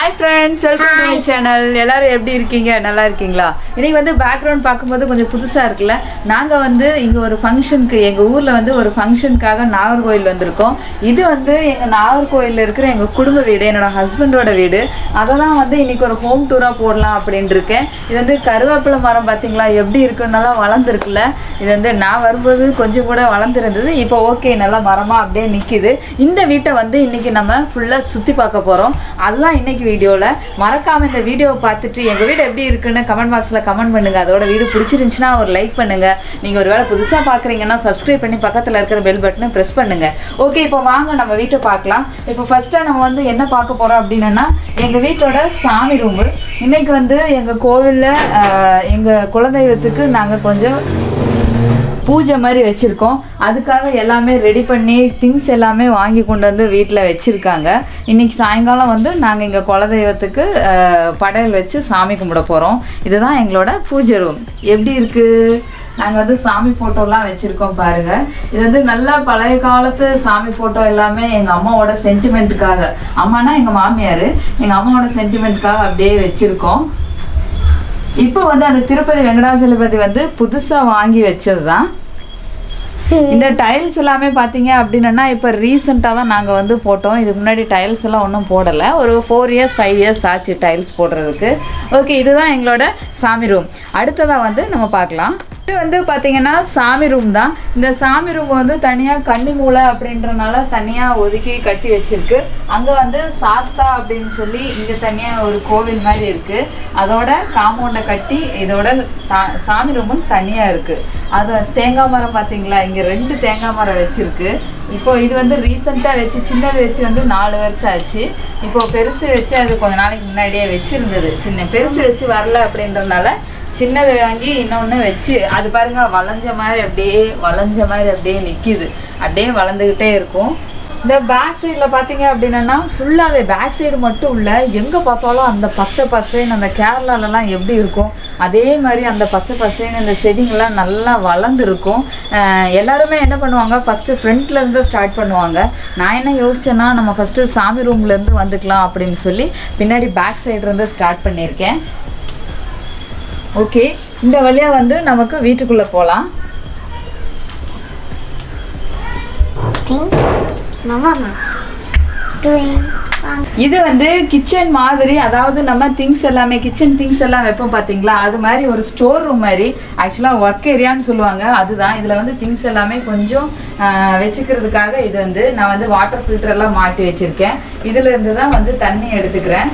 hi friends welcome to my channel எல்லாரும் எப்படி இருக்கீங்க நல்லா இருக்கீங்களா இன்னைக்கு வந்து பேக்ரவுண்ட் பார்க்கும்போது கொஞ்சம் புதுசாக இருக்குல்ல நாங்கள் வந்து இங்கே ஒரு ஃபங்க்ஷனுக்கு எங்கள் ஊரில் வந்து ஒரு ஃபங்க்ஷனுக்காக நாகர்கோயில் வந்திருக்கோம் இது வந்து எங்கள் நாகர்கோயிலில் இருக்கிற எங்கள் குடும்ப வீடு என்னோட ஹஸ்பண்டோட வீடு அதை தான் வந்து இன்னைக்கு ஒரு ஹோம் டூராக போடலாம் அப்படின்ட்டு இருக்கேன் இது வந்து கருவேப்பிலை மரம் பார்த்தீங்களா எப்படி இருக்குன்னாலாம் வளர்ந்துருக்குல்ல இது வந்து நான் வரும்போது கொஞ்சம் கூட வளர்ந்துருந்தது இப்போ ஓகே நல்லா மரமாக அப்படியே நிற்கிது இந்த வீட்டை வந்து இன்னைக்கு நம்ம ஃபுல்லாக சுற்றி பார்க்க போகிறோம் அதுதான் இன்னைக்கு வீடியோவில் மறக்காமல் இந்த வீடியோவை பார்த்துட்டு எங்கள் வீடு எப்படி இருக்குன்னு கமெண்ட் பாக்ஸில் கமெண்ட் பண்ணுங்கள் அதோட வீடு பிடிச்சிருந்துச்சுன்னா ஒரு லைக் பண்ணுங்கள் நீங்கள் ஒரு வேளை புதுசாக பார்க்குறீங்கன்னா சப்ஸ்கிரைப் பண்ணி பக்கத்தில் இருக்கிற பெல் பட்டனை ப்ரெஸ் பண்ணுங்கள் ஓகே இப்போ வாங்க நம்ம வீட்டை பார்க்கலாம் இப்போ ஃபஸ்ட்டாக நம்ம வந்து என்ன பார்க்க போகிறோம் அப்படின்னா எங்கள் வீட்டோட சாமி ரூமு இன்னைக்கு வந்து எங்கள் கோவிலில் எங்கள் குலதெய்வத்துக்கு நாங்கள் கொஞ்சம் பூஜை மாதிரி வச்சுருக்கோம் அதுக்காக எல்லாமே ரெடி பண்ணி திங்ஸ் எல்லாமே வாங்கி கொண்டு வந்து வீட்டில் வச்சுருக்காங்க இன்றைக்கி சாயங்காலம் வந்து நாங்கள் எங்கள் குலதெய்வத்துக்கு அஹ், படையல் வச்சு சாமி கும்பிட போகிறோம் இதுதான் எங்களோட பூஜை ரூம் எப்படி இருக்குது நாங்கள் வந்து சாமி ஃபோட்டோலாம் வச்சுருக்கோம் பாருங்கள் இது வந்து நல்லா பழைய காலத்து சாமி ஃபோட்டோ எல்லாமே எங்கள் அம்மாவோட சென்டிமெண்ட்டுக்காக அம்மானா எங்கள் மாமியார் எங்கள் அம்மாவோட சென்டிமெண்ட்டுக்காக அப்படியே வச்சுருக்கோம் இப்போ வந்து அந்த திருப்பதி வெங்கடாசலபதி வந்து புதுசாக வாங்கி வச்சது தான் இந்த டைல்ஸ் எல்லாமே பார்த்தீங்க அப்படின்னா இப்போ ரீசெண்டாக தான் நாங்கள் வந்து போட்டோம் இதுக்கு முன்னாடி டைல்ஸ் எல்லாம் ஒன்றும் போடலை ஒரு ஃபோர் இயர்ஸ் ஃபைவ் இயர்ஸ் ஆச்சு டைல்ஸ் போடுறதுக்கு ஓகே இதுதான் எங்களோட சாமி ரூம் அடுத்ததாக வந்து நம்ம பார்க்கலாம் இது வந்து பார்த்தீங்கன்னா சாமி ரூம் தான் இந்த சாமி ரூம் வந்து தனியாக கன்னி மூலை அப்படின்றனால தனியாக ஒதுக்கி கட்டி வச்சிருக்கு அங்கே வந்து சாஸ்தா அப்படின்னு சொல்லி இங்கே தனியாக ஒரு கோவில் மாதிரி இருக்குது அதோட காம்பவுண்டை கட்டி இதோட சா- சாமி ரூமும் தனியாக இருக்குது அது தேங்காய் மரம் பார்த்தீங்களா இங்கே ரெண்டு தேங்காய் மரம் வச்சிருக்கு இப்போ இது வந்து ரீசெண்டாக வச்சு சின்னது வச்சு வந்து நாலு வருஷம் ஆச்சு இப்போ பெருசு வச்சு அது கொஞ்ச நாளைக்கு முன்னாடியே வச்சிருந்தது சின்ன பெருசு வச்சு வரல அப்படின்றனால சின்னது வாங்கி இன்னொன்று வச்சு அது பாருங்க வளைஞ்ச மாதிரி அப்படியே வளைஞ்ச மாதிரி அப்படியே நிற்கிது அப்படியே வளர்ந்துக்கிட்டே இருக்கும் இந்த பேக் சைடில் பார்த்தீங்க அப்படின்னா ஃபுல்லாகவே பேக் சைடு மட்டும் இல்லை எங்கே பார்த்தாலும் அந்த பச்சை பசைன்னு அந்த கேரளாலலாம் எப்படி இருக்கும் அதே மாதிரி அந்த பச்சை பசைன்னு இந்த செடிங்கெல்லாம் நல்லா வளர்ந்துருக்கும் அஹ் எல்லாருமே என்ன பண்ணுவாங்க ஃபஸ்ட்டு ஃப்ரண்ட்லேருந்து ஸ்டார்ட் பண்ணுவாங்க நான் என்ன யோசிச்சேன்னா நம்ம ஃபஸ்ட்டு சாமி ரூம்லேருந்து வந்துக்கலாம் அப்படின்னு சொல்லி பின்னாடி பேக் சைடுலேருந்து ஸ்டார்ட் பண்ணியிருக்கேன் ஓகே இந்த வழியாக வந்து நமக்கு வீட்டுக்குள்ளே போகலாம் Mama, doing இது வந்து கிச்சன் மாதிரி அதாவது நம்ம திங்ஸ் எல்லாமே கிச்சன் திங்ஸ் எல்லாம் வைப்போம் பார்த்தீங்களா அது மாதிரி ஒரு ஸ்டோர் ரூம் மாதிரி ஆக்சுவலாக ஒர்க் ஏரியான்னு சொல்லுவாங்க அதுதான் இதில் வந்து திங்ஸ் எல்லாமே கொஞ்சம் ஆஹ், வச்சுக்கிறதுக்காக இது வந்து நான் வந்து வாட்டர் ஃபில்டர் எல்லாம் மாட்டி வச்சுருக்கேன் இதில் இருந்து தான் வந்து தண்ணி எடுத்துக்கிறேன்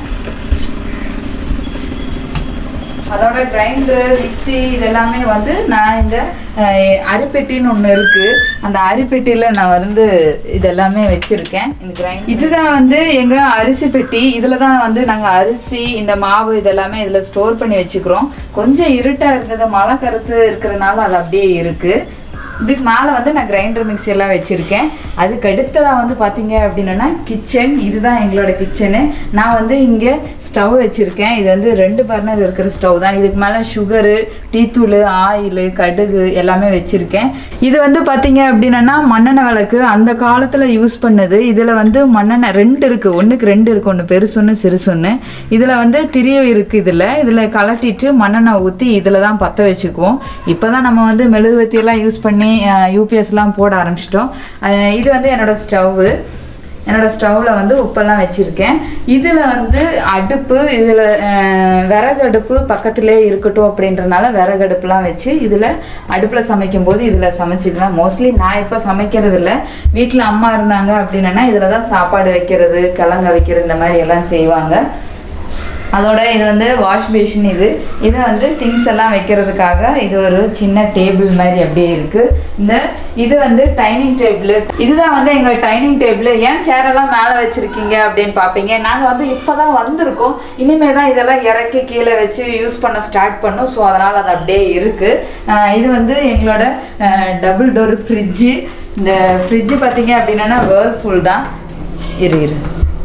அதோட கிரைண்டர் மிக்ஸி இதெல்லாமே வந்து நான் இந்த அஹ், அரிப்பெட்டின்னு ஒன்று இருக்குது அந்த அரிப்பெட்டியில் நான் வந்து இதெல்லாமே வச்சுருக்கேன் இந்த கிரைண்ட் இதுதான் வந்து எங்கள் அரிசி பெட்டி இதில் தான் வந்து நாங்கள் அரிசி இந்த மாவு இதெல்லாமே இதில் ஸ்டோர் பண்ணி வச்சுக்கிறோம் கொஞ்சம் இருட்டாக இருந்தது மழை கருத்து இருக்கிறனால அது அப்படியே இருக்குது இதுக்கு மேலே வந்து நான் கிரைண்டர் மிக்ஸி எல்லாம் வச்சுருக்கேன் அதுக்கு அடுத்ததாக வந்து பார்த்தீங்க அப்படின்னா கிச்சன் இதுதான் எங்களோட கிச்சனு நான் வந்து இங்கே ஸ்டவ் வச்சுருக்கேன் இது வந்து ரெண்டு பர்னர் இருக்கிற ஸ்டவ் தான் இதுக்கு மேலே சுகரு டீத்தூள் ஆயில் கடுகு எல்லாமே வச்சுருக்கேன் இது வந்து பார்த்தீங்க அப்படின்னா மண்ணெண்ணெய் விளக்கு அந்த காலத்தில் யூஸ் பண்ணது இதில் வந்து மண்ணெண்ணெய் ரெண்டு இருக்குது ஒன்றுக்கு ரெண்டு இருக்குது ஒன்று பெருசொன்று சிறுசொன்று இதில் வந்து திரியும் இருக்குது இதில் இதில் கலட்டிட்டு மண்ணெண்ணெய் ஊற்றி இதில் தான் பற்ற வச்சுக்குவோம் இப்போ தான் நம்ம வந்து மெழுகுவர்த்தி எல்லாம் யூஸ் பண்ணி யூபிஎஸ்லாம் போட ஆரம்பிச்சிட்டோம் அஹ் இது வந்து என்னோட ஸ்டவ்வு என்னோட ஸ்டவ்வில் வந்து உப்பெல்லாம் வச்சுருக்கேன் இதில் வந்து அடுப்பு இதில் விறகு அடுப்பு பக்கத்திலே இருக்கட்டும் அப்படின்றனால விறகு அடுப்புலாம் வச்சு இதில் அடுப்பில் சமைக்கும்போது இதில் சமைச்சிக்கலாம் மோஸ்ட்லி நான் இப்போ சமைக்கிறது இல்லை வீட்டில் அம்மா இருந்தாங்க அப்படின்னா இதில் தான் சாப்பாடு வைக்கிறது கிழங்க வைக்கிறது இந்த மாதிரி எல்லாம் செய்வாங்க அதோட இது வந்து வாஷ் பேஷன் இது இது வந்து திங்ஸ் எல்லாம் வைக்கிறதுக்காக இது ஒரு சின்ன டேபிள் மாதிரி அப்படியே இருக்கு இந்த இது வந்து டைனிங் டேபிள் இதுதான் வந்து எங்க டைனிங் டேபிள் ஏன் சேர் எல்லாம் மேலே வச்சிருக்கீங்க அப்படின்னு பார்ப்பீங்க நாங்க வந்து இப்போதான் வந்திருக்கோம் இனிமே தான் இதெல்லாம் இறக்கி கீழே வச்சு யூஸ் பண்ண ஸ்டார்ட் பண்ணோம் ஸோ அதனால அது அப்படியே இருக்கு அஹ் இது வந்து எங்களோட டபுள் டோர் ஃப்ரிட்ஜு இந்த ஃப்ரிட்ஜு பார்த்தீங்க அப்படின்னா வேர்ல்ஃபுல் தான் இரு இரு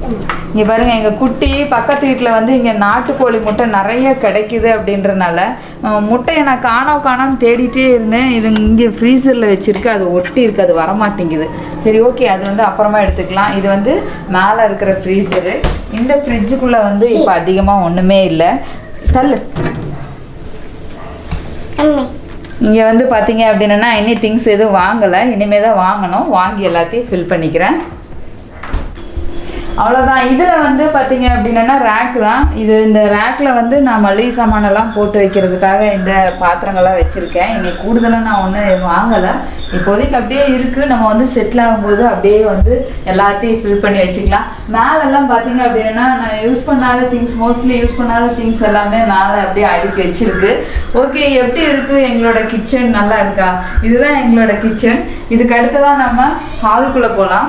இங்கே பாருங்க எங்கள் குட்டி பக்கத்து வீட்டில் வந்து இங்கே நாட்டுக்கோழி முட்டை நிறைய கிடைக்குது அப்படின்றனால அஹ், முட்டையை நான் காணோம் காணோம்னு தேடிட்டே இருந்தேன் இது இங்கே ஃப்ரீசரில் வச்சுருக்கு அது ஒட்டி இருக்கு அது வரமாட்டேங்குது சரி ஓகே அது வந்து அப்புறமா எடுத்துக்கலாம் இது வந்து மேலே இருக்கிற ஃப்ரீசரு இந்த ஃப்ரிட்ஜுக்குள்ளே வந்து இப்போ அதிகமாக ஒன்றுமே இல்லை தள்ளு அம்மி இங்கே வந்து பார்த்தீங்க அப்படின்னா இனி திங்ஸ் எதுவும் வாங்கலை இனிமேல் தான் வாங்கணும் வாங்கி எல்லாத்தையும் ஃபில் பண்ணிக்கிறேன் அவ்வளோதான் இதில் வந்து பார்த்தீங்க அப்படின்னா ரேக் தான் இது இந்த ரேக்கில் வந்து நான் மளிகை சாமானெல்லாம் போட்டு வைக்கிறதுக்காக இந்த பாத்திரங்கள்லாம் வச்சுருக்கேன் இன்னைக்கு கூடுதலாக நான் ஒன்றும் வாங்கலை இப்போதைக்கு அப்படியே இருக்குது நம்ம வந்து செட்டில் ஆகும்போது அப்படியே வந்து எல்லாத்தையும் ஃபில் பண்ணி வச்சுக்கலாம் மேலெல்லாம் பார்த்தீங்க அப்படின்னா நான் யூஸ் பண்ணாத திங்ஸ் மோஸ்ட்லி யூஸ் பண்ணாத திங்ஸ் எல்லாமே மேலே அப்படியே அடுக்கி வச்சிருக்கு ஓகே எப்படி இருக்குது எங்களோட கிச்சன் நல்லா இருக்கா இதுதான் எங்களோட கிச்சன் இதுக்கு அடுத்ததான் நம்ம ஹாலுக்குள்ளே போகலாம்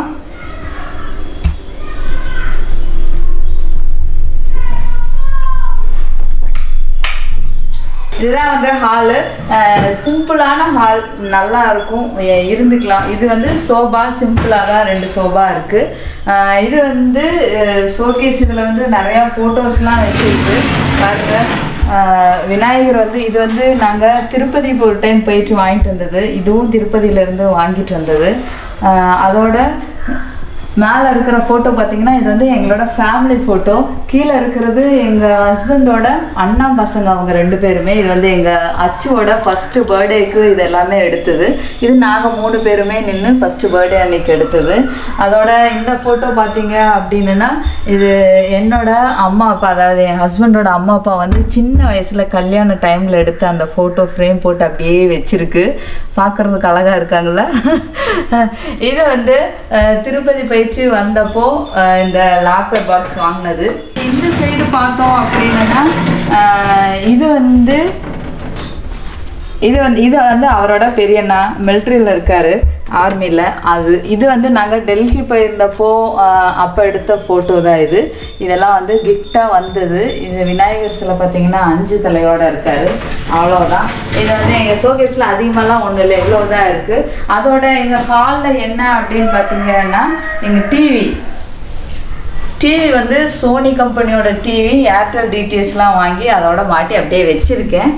இதுதான் வந்து ஹாலு சிம்பிளான ஹால் நல்லா இருக்கும் எ- இருந்துக்கலாம் இது வந்து சோபா சிம்பிளாக தான் ரெண்டு சோபா இருக்குது இது வந்து ஷோகேஸ் இதில் வந்து நிறையா ஃபோட்டோஸ்லாம் வச்சுருக்கு பாருங்க அஹ், விநாயகர் வந்து இது வந்து நாங்கள் திருப்பதி ஒரு டைம் போயிட்டு வாங்கிட்டு வந்தது இதுவும் திருப்பதியிலேருந்து வாங்கிட்டு வந்தது அஹ், அதோட மேலே இருக்கிற ஃபோட்டோ பார்த்தீங்கன்னா இது வந்து எங்களோட ஃபேமிலி ஃபோட்டோ கீழே இருக்கிறது எங்கள் ஹஸ்பண்டோட அண்ணா பசங்க அவங்க ரெண்டு பேருமே இது வந்து எங்கள் அச்சுவோட ஃபஸ்ட்டு பர்த்டேக்கு இது எல்லாமே எடுத்தது இது நாங்கள் மூணு பேருமே நின்று ஃபஸ்ட்டு பர்த்டே அன்னைக்கு எடுத்தது அதோட இந்த ஃபோட்டோ பார்த்தீங்க அப்படின்னா இது என்னோட அம்மா அப்பா அதாவது என் ஹஸ்பண்டோட அம்மா அப்பா வந்து சின்ன வயசில் கல்யாண டைமில் எடுத்த அந்த ஃபோட்டோ ஃப்ரேம் போட்டு அப்படியே வச்சிருக்கு பார்க்குறதுக்கு அழகாக இருக்காங்கல்ல இது வந்து அஹ், திருப்பதி போயிட்டு வந்தப்போ அஹ், இந்த லாக்கர் பாக்ஸ் வாங்கினது இந்த சைடு பார்த்தோம் அப்படின்னா அஹ், இது வந்து இது வந்து இது வந்து அவரோட பெரியண்ணா மிலிட்ரியில் இருக்காரு ஆர்மியில் அது இது வந்து நாங்கள் டெல்லி போயிருந்தப்போ அப்போ எடுத்த ஃபோட்டோ தான் இது இதெல்லாம் வந்து கிஃப்டாக வந்தது இது விநாயகர் சிலை பார்த்தீங்கன்னா அஞ்சு தலையோட இருக்காரு அவ்வளோதான் இது வந்து எங்கள் ஷோகேஸில் அதிகமாகலாம் ஒன்றும் இல்லை இவ்வளோ தான் இருக்குது அதோட எங்கள் ஹாலில் என்ன அப்படின்னு பார்த்தீங்கன்னா எங்கள் டிவி டிவி வந்து சோனி கம்பெனியோட டிவி ஏர்டெல் டிடிஎஸ்லாம் வாங்கி அதோட மாட்டி அப்படியே வச்சுருக்கேன்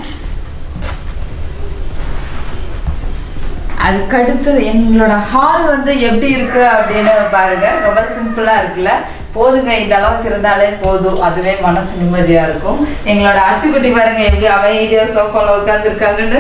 அதுக்கடுத்து எங்களோட ஹால் வந்து எப்படி இருக்கு அப்படின்னு பாருங்க ரொம்ப சிம்பிளா இருக்குல்ல போதுங்க இந்த அளவுக்கு இருந்தாலே போதும் அதுவே மனசு நிம்மதியா இருக்கும் எங்களோட அச்சுக்குட்டி பாருங்க எப்படி அமைதியா சோஃபால உட்காந்துருக்காங்கன்னு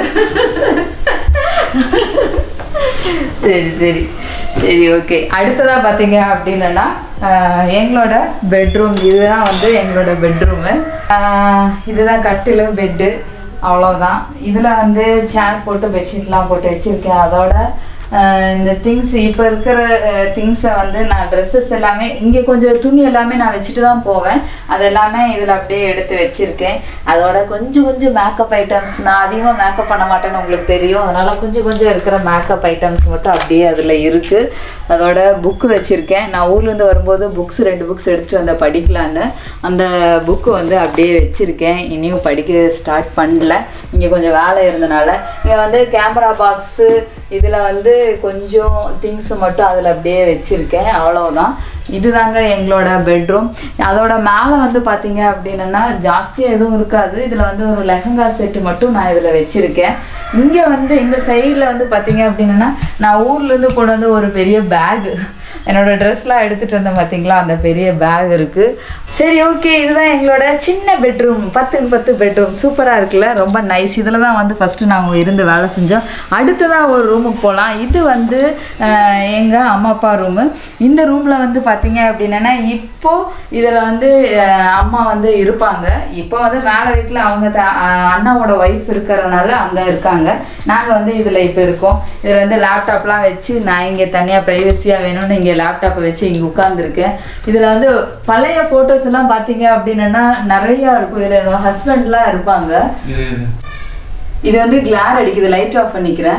சரி சரி சரி ஓகே அடுத்ததாக பார்த்தீங்க அப்படின்னா ஆஹ், எங்களோட பெட்ரூம் இதுதான் வந்து எங்களோட பெட்ரூமு இதுதான் கட்டில் பெட்டு அவ்வளோதான் இதில் வந்து சேர் போட்டு பெட்ஷீட்லாம் போட்டு வச்சுருக்கேன் அதோட ஆஹ், இந்த திங்ஸ் இப்போ இருக்கிற திங்ஸை வந்து நான் ட்ரெஸ்ஸஸ் எல்லாமே இங்கே கொஞ்சம் துணி எல்லாமே நான் வச்சுட்டு தான் போவேன் அது எல்லாமே இதில் அப்படியே எடுத்து வச்சுருக்கேன் அதோட கொஞ்சம் கொஞ்சம் மேக்கப் ஐட்டம்ஸ் நான் அதிகமாக மேக்கப் பண்ண மாட்டேன்னு உங்களுக்கு தெரியும் அதனால் கொஞ்சம் கொஞ்சம் இருக்கிற மேக்கப் ஐட்டம்ஸ் மட்டும் அப்படியே அதில் இருக்குது அதோட புக்கு வச்சுருக்கேன் நான் ஊர்லேருந்து வரும்போது புக்ஸ் ரெண்டு புக்ஸ் எடுத்துகிட்டு வந்தேன் படிக்கலான்னு அந்த புக்கு வந்து அப்படியே வச்சுருக்கேன் இனியும் படிக்க ஸ்டார்ட் பண்ணல இங்கே கொஞ்சம் வேலை இருந்தனால இங்கே வந்து கேமரா பாக்ஸு இதில் வந்து கொஞ்சம் திங்ஸ் மட்டும் அதில் அப்படியே வச்சுருக்கேன் அவ்வளவுதான் இதுதாங்க எங்களோட பெட்ரூம் அதோட மேலே வந்து பார்த்தீங்க அப்படின்னா ஜாஸ்தியாக எதுவும் இருக்காது இதில் வந்து ஒரு லெஹங்கா செட்டு மட்டும் நான் இதில் வச்சுருக்கேன் இங்கே வந்து இந்த சைடில் வந்து பார்த்தீங்க அப்படின்னா நான் ஊர்லேருந்து கொண்டு வந்து ஒரு பெரிய பேகு என்னோட ட்ரெஸ்லாம் எடுத்துகிட்டு வந்தேன் பார்த்தீங்களா அந்த பெரிய பேக் இருக்குது சரி ஓகே இதுதான் எங்களோட சின்ன பெட்ரூம் பத்துக்கு பத்து பெட்ரூம் சூப்பராக இருக்குல்ல ரொம்ப நைஸ் இதில் தான் வந்து ஃபஸ்ட்டு நாங்கள் இருந்து வேலை செஞ்சோம் அடுத்ததாக ஒரு ரூமுக்கு போகலாம் இது வந்து எங்கள் அம்மா அப்பா ரூமு இந்த ரூமில் வந்து பார்த்தீங்க அப்படின்னா இப்போ இதில் வந்து அஹ், அம்மா வந்து இருப்பாங்க இப்போ வந்து மேலே வீட்டில் அவங்க த அஹ், அண்ணாவோட ஒய்ஃப் இருக்கிறனால அங்கே இருக்காங்க நாங்கள் வந்து இதில் இப்போ இருக்கோம் இதில் வந்து லேப்டாப்லாம் வச்சு நான் இங்கே தனியாக ப்ரைவசியாக வேணும்னு இங்கே லேப்டாப்பை வச்சு இங்கே உட்காந்துருக்கேன் இதில் வந்து பழைய ஃபோட்டோஸ் எல்லாம் பார்த்தீங்க அப்படின்னா நிறையா இருக்கும் இதில் என்னோட ஹஸ்பண்ட்லாம் இருப்பாங்க இது வந்து கிளார் அடிக்குது லைட் ஆஃப் பண்ணிக்கிறேன்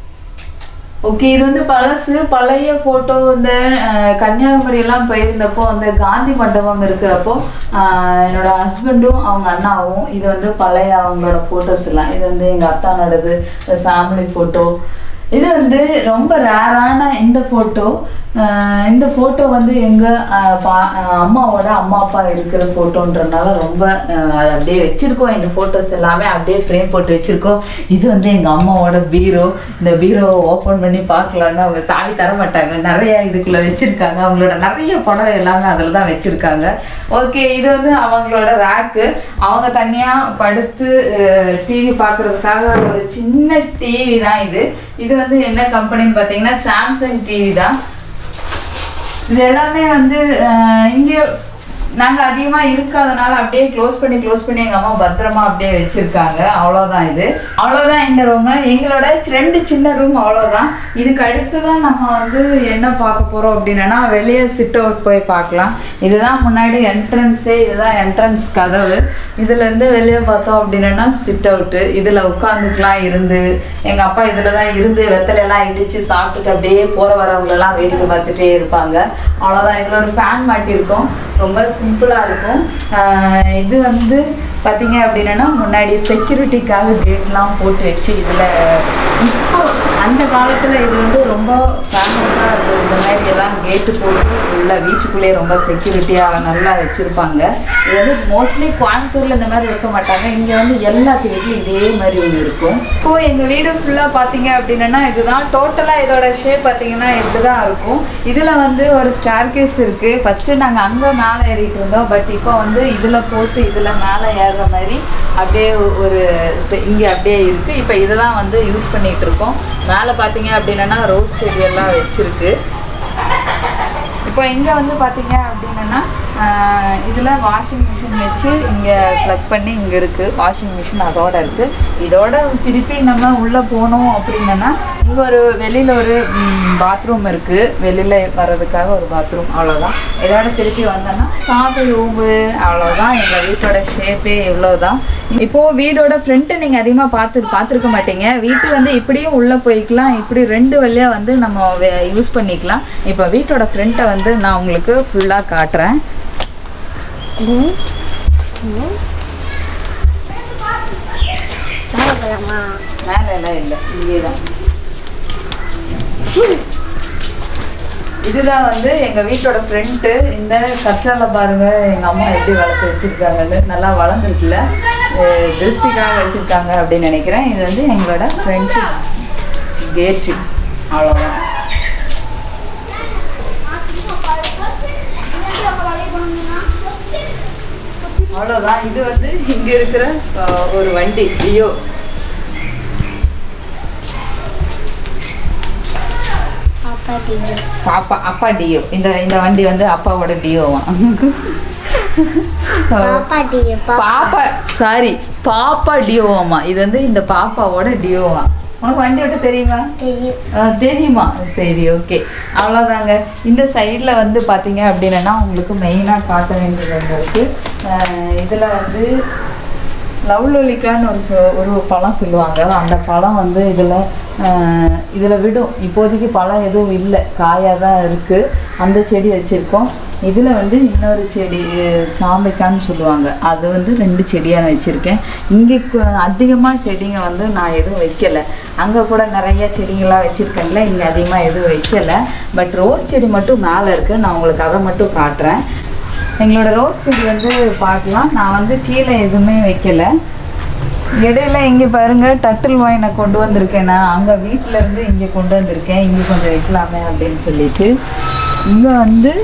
ஓகே இது வந்து பழசு பழைய ஃபோட்டோ இந்த அஹ், கன்னியாகுமரி எல்லாம் போயிருந்தப்போ அந்த காந்தி மண்டபம் இருக்கிறப்போ அஹ், என்னோட ஹஸ்பண்டும் அவங்க அண்ணாவும் இது வந்து பழைய அவங்களோட ஃபோட்டோஸ் எல்லாம் இது வந்து எங்கள் அத்தானோடது ஃபேமிலி ஃபோட்டோ இது வந்து ரொம்ப ரேரான இந்த ஃபோட்டோ ஆஹ் இந்த ஃபோட்டோ வந்து எங்கள் அம்மாவோட அம்மா அப்பா இருக்கிற ஃபோட்டோன்றனால ரொம்ப ஆஹ் அது அப்படியே வச்சுருக்கோம் இந்த ஃபோட்டோஸ் எல்லாமே அப்படியே ஃப்ரேம் போட்டு வச்சுருக்கோம் இது வந்து எங்கள் அம்மாவோட பீரோ இந்த பீரோவை ஓப்பன் பண்ணி பார்க்கலான்னு அவங்க சாவி தர மாட்டாங்க நிறைய இதுக்குள்ளே வச்சுருக்காங்க அவங்களோட நிறைய படம் எல்லாமே அதில் தான் வச்சுருக்காங்க ஓகே இது வந்து அவங்களோட ரேக்கு அவங்க தனியாக படுத்து டிவி பார்க்குறதுக்காக ஒரு சின்ன டிவி தான் இது இது வந்து என்ன கம்பெனின்னு பார்த்தீங்கன்னா சாம்சங் டிவி தான் இது எல்லாமே வந்து அஹ், இங்கே நாங்கள் அதிகமாக இருக்காதனால அப்படியே க்ளோஸ் பண்ணி க்ளோஸ் பண்ணி எங்கள் அம்மா பத்திரமா அப்படியே வச்சுருக்காங்க அவ்வளோதான் இது அவ்வளோதான் இந்த ரூமு எங்களோட ரெண்டு சின்ன ரூம் அவ்வளோதான் இதுக்கு அடுத்து தான் நம்ம வந்து என்ன பார்க்க போகிறோம் அப்படின்னா வெளியே சிட் அவுட் போய் பார்க்கலாம் இதுதான் முன்னாடி என்ட்ரன்ஸே இதுதான் என்ட்ரன்ஸ் கதவு இதுலேருந்து வெளியே பார்த்தோம் அப்படின்னா சிட் அவுட்டு இதில் உட்காந்துக்கலாம் இருந்து எங்கள் அப்பா இதில் தான் இருந்து வெத்தலையெல்லாம் இடித்து சாப்பிட்டுட்டு அப்படியே போகிற வரவங்களெல்லாம் வேடிக்கை பார்த்துட்டே இருப்பாங்க அவ்வளோதான் இதில் ஒரு ஃபேன் மாட்டியிருக்கோம் ரொம்ப சிம்பிளாக இருக்கும் ஆஹ் இது வந்து பார்த்தீங்க அப்படின்னா முன்னாடி செக்யூரிட்டிக்காக கேட்லாம் போட்டு வச்சு இதில் இப்போ அந்த காலத்தில் இது வந்து ரொம்ப ஃபேமஸாக இருக்கும் இந்த மாதிரி எல்லாம் கேட்டு போட்டு உள்ள வீட்டுக்குள்ளேயே ரொம்ப செக்யூரிட்டியாக நல்லா வச்சுருப்பாங்க இது வந்து மோஸ்ட்லி கோயம்புத்தூரில் இந்த மாதிரி இருக்க மாட்டாங்க இங்கே வந்து எல்லாத்து வீட்லையும் இதே மாதிரி ஒன்று இருக்கும் இப்போ எங்கள் வீடு ஃபுல்லாக பார்த்தீங்க அப்படின்னா இதுதான் டோட்டலாக இதோட ஷேப் பார்த்தீங்கன்னா இப்படி தான் இருக்கும் இதில் வந்து ஒரு ஸ்டார் கேஸ் இருக்குது ஃபஸ்ட்டு நாங்கள் அங்கே மேலே ஏறிட்டு இருந்தோம் பட் இப்போ வந்து இதில் போட்டு இதில் மேலே ஏறுற மாதிரி அப்படியே ஒரு இங்கே அப்படியே இருக்குது இப்போ இதை தான் வந்து யூஸ் பண்ணிகிட்டு இருக்கோம் மேலே பார்த்தீங்க அப்படின்னா ரோஸ் செடி எல்லாம் வச்சுருக்கு இப்போ இங்கே வந்து பார்த்தீங்க அப்படின்னா இதில் வாஷிங் மிஷின் வச்சு இங்கே ப்ளக் பண்ணி இங்கே இருக்குது வாஷிங் மிஷின் அதோட இருக்குது இதோட திருப்பி நம்ம உள்ளே போனோம் அப்படின்னா இங்கே ஒரு வெளியில் ஒரு பாத்ரூம் இருக்குது வெளியில் வர்றதுக்காக ஒரு பாத்ரூம் அவ்வளோதான் இதோட திருப்பி வந்தோன்னா சாமி ரூமு அவ்வளோதான் எங்கள் வீட்டோட ஷேப்பே இவ்வளோதான் இப்போது வீடோட ஃப்ரண்ட்டு நீங்கள் அதிகமாக பார்த்து பார்த்துருக்க மாட்டீங்க வீட்டு வந்து இப்படியும் உள்ளே போய்க்கலாம் இப்படி ரெண்டு வழியாக வந்து நம்ம யூஸ் பண்ணிக்கலாம் இப்போ வீட்டோட ஃப்ரண்ட்டை வந்து நான் உங்களுக்கு ஃபுல்லாக காட்டுறேன் மேலே போகலாமா மேலே எல்லாம் இல்லை இங்கே தான் இதுதான் வந்து எங்கள் வீட்டோட ஃப்ரண்ட்டு இந்த கற்றால பாருங்க எங்கள் அம்மா எப்படி வளர்த்து வச்சுருக்காங்கன்னு நல்லா வளர்ந்துருக்குல்ல அஹ் திருஷ்டிக்காக வச்சுருக்காங்க அப்படின்னு நினைக்கிறேன் இது வந்து எங்களோட ஃப்ரண்ட்டு கேட்டு அவ்வளோதான் அவ்வளோதான் இது வந்து இங்கே இருக்கிற அஹ், ஒரு வண்டி ஐயோ அப்பா டிவி பாப்பா அப்பா டியோ இந்த இந்த வண்டி வந்து அப்பாவோட டியோவா பாப்பா டிவி பாப்பா சாரி பாப்பா டியோவாமா இது வந்து இந்த பாப்பாவோட டியோவா உனக்கு வண்டி ஓட்ட தெரியுமா தெரியும் அஹ் தெரியுமா சரி ஓகே அவ்வளோதாங்க இந்த சைடில் வந்து பார்த்தீங்க அப்படின்னா உங்களுக்கு மெயினாக காட்ட வேண்டியது ஒன்று இருக்குது இதில் வந்து லவ்லொலிக்கான்னு ஒரு சொ- ஒரு பழம் சொல்லுவாங்க அந்த பழம் வந்து இதில் இதில் விடும் இப்போதைக்கு பழம் எதுவும் இல்லை காயாக தான் இருக்குது அந்த செடி வச்சுருக்கோம் இதில் வந்து இன்னொரு செடி அஹ், சாம்பைக்கான்னு சொல்லுவாங்க அது வந்து ரெண்டு செடியாக வச்சுருக்கேன் இங்கே அதிகமாக செடிங்க வந்து நான் எதுவும் வைக்கலை அங்கே கூட நிறைய செடிங்களாம் வச்சுருக்கேன்ல இங்கே அதிகமாக எதுவும் வைக்கலை பட் ரோஸ் செடி மட்டும் மேலே இருக்குது நான் உங்களுக்கு அதை மட்டும் காட்டுறேன் எங்களோட ரோஸ் செடி வந்து பார்க்கலாம் நான் வந்து கீழே எதுவுமே வைக்கல இடையில இங்கே பாருங்க டட்டில் வாயினை கொண்டு வந்திருக்கேன் நான் அங்கே வீட்டில் இருந்து இங்கே கொண்டு வந்திருக்கேன் இங்கே கொஞ்சம் வைக்கலாமே அப்படின்னு சொல்லிட்டு இங்கே வந்து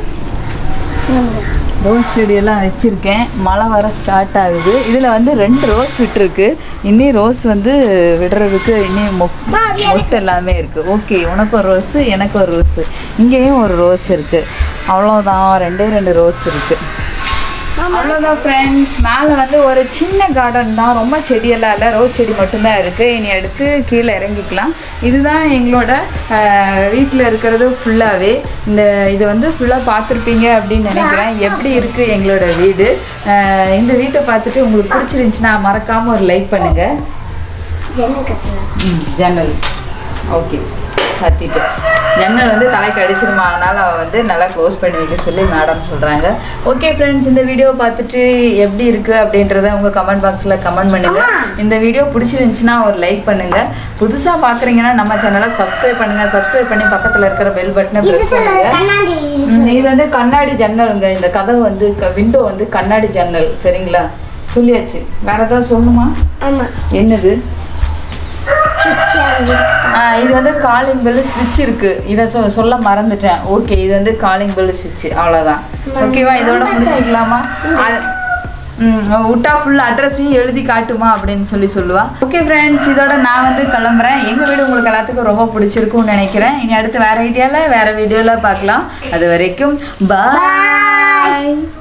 ரோஸ் செடியெல்லாம் வச்சுருக்கேன் மழை வர ஸ்டார்ட் ஆகுது இதில் வந்து ரெண்டு ரோஸ் விட்டுருக்கு இன்னி ரோஸ் வந்து விடுறதுக்கு இன்னி மொ- மொட்டு எல்லாமே இருக்குது ஓகே உனக்கு ஒரு ரோஸு எனக்கு ஒரு ரோஸு இங்கேயும் ஒரு ரோஸ் இருக்குது அவ்வளோதான் ரெண்டே ரெண்டு ரோஸ் இருக்குது அவ்வளோதான் ஃப்ரெண்ட்ஸ் மேலே வந்து ஒரு சின்ன கார்டன் தான் ரொம்ப செடியெல்லாம் இல்லை ரோஸ் செடி மட்டும்தான் இருக்குது இனி அடுத்து கீழே இறங்கிக்கலாம் இதுதான் எங்களோட வீட்டில் இருக்கிறது ஃபுல்லாகவே இந்த இது வந்து ஃபுல்லாக பார்த்துருப்பீங்க அப்படின்னு நினைக்கிறேன் எப்படி இருக்குது எங்களோட வீடு அஹ் இந்த வீட்டை பார்த்துட்டு உங்களுக்கு பிடிச்சிருந்துச்சுன்னா மறக்காமல் ஒரு லைக் பண்ணுங்கள் என்ன கட்டணும் ம் ஜன்னல் ஓகே சத்திட்டு ஜன்னல் வந்து தலைக்கு அடிச்சிருமா அதனால அவ வந்து நல்லா க்ளோஸ் பண்ணி வைக்க சொல்லி மேடம் சொல்கிறாங்க ஓகே ஃப்ரெண்ட்ஸ் இந்த வீடியோ பார்த்துட்டு எப்படி இருக்கு அப்படின்றத உங்கள் கமெண்ட் பாக்ஸில் கமெண்ட் பண்ணுங்க இந்த வீடியோ பிடிச்சிருந்துச்சுன்னா ஒரு லைக் பண்ணுங்க புதுசாக பார்க்குறீங்கன்னா நம்ம சேனலை சப்ஸ்கிரைப் பண்ணுங்க சப்ஸ்கிரைப் பண்ணி பக்கத்தில் இருக்கிற பெல் பட்டனை ப்ரெஸ் பண்ணுங்க கண்ணாடி ம், இது வந்து கண்ணாடி ஜன்னலுங்க இந்த கதவு வந்து விண்டோ வந்து கண்ணாடி ஜன்னல் சரிங்களா சொல்லியாச்சு வேற ஏதாவது சொல்லணுமா ஆமா என்னது சுச்சி அங்கே ஆ, இது வந்து காலிங் பெல் ஸ்விட்ச் இருக்கு இதை சொ சொல்ல மறந்துட்டேன் ஓகே இது வந்து காலிங் பெல் ஸ்விட்ச் அவ்வளோதான் ஓகேவா இதோட முடிச்சுக்கலாமா அது- ம் விட்டா ஃபுல் அட்ரஸையும் எழுதி காட்டுமா அப்படின்னு சொல்லி சொல்லுவா ஓகே ஃப்ரெண்ட்ஸ் இதோட நான் வந்து கிளம்புறேன் எங்கள் வீடு உங்களுக்கு எல்லாத்துக்கும் ரொம்ப பிடிச்சிருக்கும்னு நினைக்கிறேன் இனி அடுத்து வேற ஐடியாவில் வேற வீடியோவில் பார்க்கலாம் அது வரைக்கும் பாய்